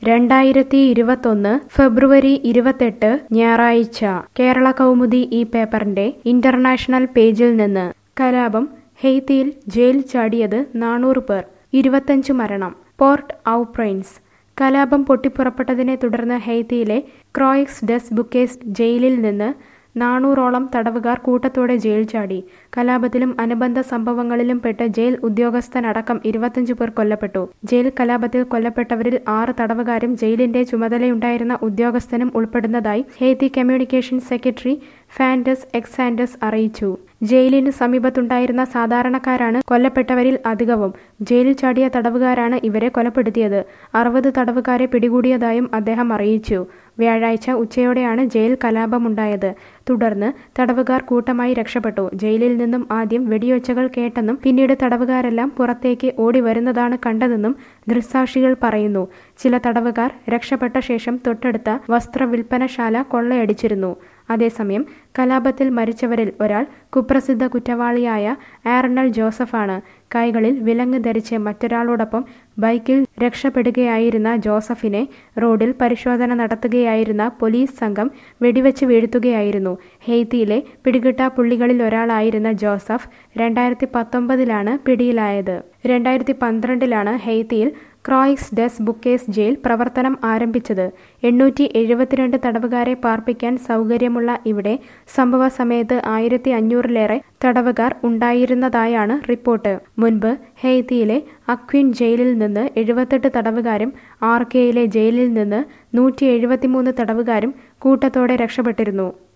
രണ്ടായിരത്തി ഇരുപത്തൊന്ന് ഫെബ്രുവരി ഇരുപത്തെട്ട് ഞായറാഴ്ച കേരള കൗമുദി ഈ പേപ്പറിന്റെ ഇന്റർനാഷണൽ പേജിൽ നിന്ന് കലാപം ഹെയ്ത്തിയിൽ ജയിൽ ചാടിയത് നാനൂറ് പേർ ഇരുപത്തഞ്ച് മരണം പോർട്ട് ഔ പ്രൈൻസ് കലാപം പൊട്ടിപ്പുറപ്പെട്ടതിനെ തുടർന്ന് ഹെയ്ത്തിയിലെ ക്രോയിക്സ് ഡെസ് ബുക്കേസ് ജയിലിൽ നിന്ന് നാനൂറോളം തടവുകാർ കൂട്ടത്തോടെ ജയിൽ ചാടി കലാപത്തിലും അനുബന്ധ സംഭവങ്ങളിലും പെട്ട് ജയിൽ ഉദ്യോഗസ്ഥനടക്കം ഇരുപത്തഞ്ചു പേർ കൊല്ലപ്പെട്ടു ജയിൽ കലാപത്തിൽ കൊല്ലപ്പെട്ടവരിൽ ആറ് തടവുകാരും ജയിലിന്റെ ചുമതലയുണ്ടായിരുന്ന ഉദ്യോഗസ്ഥനും ഉൾപ്പെടുന്നതായി ഹെയ്ത്തി കമ്മ്യൂണിക്കേഷൻ സെക്രട്ടറി ഫാൻഡസ് എക്സാൻഡസ് അറിയിച്ചു ജയിലിന് സമീപത്തുണ്ടായിരുന്ന സാധാരണക്കാരാണ് കൊല്ലപ്പെട്ടവരിൽ അധികവും ജയിലിൽ ചാടിയ തടവുകാരാണ് ഇവരെ കൊലപ്പെടുത്തിയത് അറുപത് തടവുകാരെ പിടികൂടിയതായും അദ്ദേഹം അറിയിച്ചു വ്യാഴാഴ്ച ഉച്ചയോടെയാണ് ജയിൽ കലാപമുണ്ടായത് തുടർന്ന് തടവുകാർ കൂട്ടമായി രക്ഷപ്പെട്ടു ജയിലിൽ നിന്നും ആദ്യം വെടിയൊച്ചകൾ കേട്ടെന്നും പിന്നീട് തടവുകാരെല്ലാം പുറത്തേക്ക് ഓടി വരുന്നതാണ് കണ്ടതെന്നും ദൃക്സാക്ഷികൾ പറയുന്നു ചില തടവുകാർ രക്ഷപ്പെട്ട ശേഷം തൊട്ടടുത്ത വസ്ത്രവിൽപ്പനശാല കൊള്ളയടിച്ചിരുന്നു അതേസമയം കലാപത്തിൽ മരിച്ചവരിൽ ഒരാൾ കുപ്രസിദ്ധ കുറ്റവാളിയായ ആർണൽ ജോസഫാണ് കൈകളിൽ വിലങ്ങ് ധരിച്ച് മറ്റൊരാളോടൊപ്പം ബൈക്കിൽ രക്ഷപ്പെടുകയായിരുന്ന ജോസഫിനെ റോഡിൽ പരിശോധന നടത്തുകയായിരുന്ന പോലീസ് സംഘം വെടിവെച്ച് വീഴ്ത്തുകയായിരുന്നു ഹെയ്ത്തിയിലെ പിടികിട്ട പുള്ളികളിൽ ഒരാളായിരുന്ന ജോസഫ് രണ്ടായിരത്തി പത്തൊമ്പതിലാണ് പിടിയിലായത് രണ്ടായിരത്തി പന്ത്രണ്ടിലാണ് ഹെയ്ത്തിയിൽ ക്രോയിക്സ് ഡെസ് ബുക്കേസ് ജയിൽ പ്രവർത്തനം ആരംഭിച്ചത് എണ്ണൂറ്റി എഴുപത്തിരണ്ട് തടവുകാരെ പാർപ്പിക്കാൻ സൗകര്യമുള്ള ഇവിടെ സംഭവ സമയത്ത് ആയിരത്തി അഞ്ഞൂറിലേറെ തടവുകാർ ഉണ്ടായിരുന്നതായാണ് റിപ്പോർട്ട് മുൻപ് ഹെയ്ത്തിയിലെ അക്വിൻ ജയിലിൽ നിന്ന് എഴുപത്തെട്ട് തടവുകാരും ആർ കെയിലെ ജയിലിൽ നിന്ന് നൂറ്റി എഴുപത്തിമൂന്ന് തടവുകാരും കൂട്ടത്തോടെ രക്ഷപ്പെട്ടിരുന്നു